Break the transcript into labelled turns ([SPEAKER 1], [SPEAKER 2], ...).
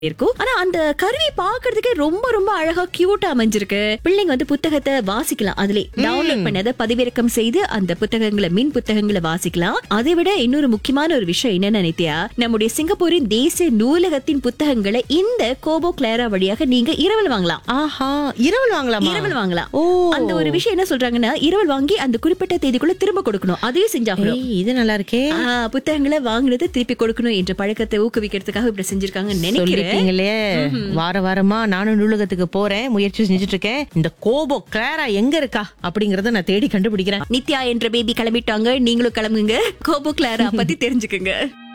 [SPEAKER 1] இருக்கும் ஆனா அந்த கருவி பாக்குறதுக்கே ரொம்ப ரொம்ப அழகா கியூட்டா அமைஞ்சிருக்கு பிள்ளைங்க வந்து புத்தகத்தை வாசிக்கலாம் அதுல டவுன்லோட் பண்ணதை பதிவிறக்கம் செய்து அந்த புத்தகங்களை மின் புத்தகங்களை வாசிக்கலாம் அதை விட இன்னொரு முக்கியமான ஒரு விஷயம் என்ன நினைத்தியா நம்முடைய சிங்கப்பூரின் தேசிய நூலகத்தின் புத்தகங்களை இந்த கோபோ கிளாரா வழியாக நீங்க இரவல் வாங்கலாம்
[SPEAKER 2] ஆஹா இரவல் வாங்கலாமா
[SPEAKER 1] இரவல் வாங்கலாம்
[SPEAKER 2] ஓ
[SPEAKER 1] அந்த ஒரு விஷயம் என்ன சொல்றாங்கன்னா இரவல் வாங்கி அந்த குறிப்பிட்ட தேதிக்குள்ள திரும்ப கொடுக்கணும் அதையும் செஞ்சாகணும்
[SPEAKER 2] ஏய், இது நல்லா இருக்கே
[SPEAKER 1] ஆ, புத்தகங்களை வாங்கினதை திருப்பி கொடுக்கணும் என்ற பழக்கத்தை ஊக்குவிக்கிறதுக்காக இப்படி செஞ்சிருக்காங்கன்னு நினைக்கிறேன்
[SPEAKER 2] சொல்லிட்டீங்களே வார வாரமா நானும் நூலகத்துக்கு போறேன் முயற்சி செஞ்சுட்டு இருக்கேன் இந்த கோபோ கிளாரா எங்க இருக்கா அப்படிங்கறத நான் தேடி கண்டுபிடிக்கிறேன்
[SPEAKER 1] நித்யா என்ற பேபி கிளம்பிட்டாங்க நீங்களும் கிளம்புங்க கோபோ கிளாரா பத்தி தெரிஞ்சுக்குங்க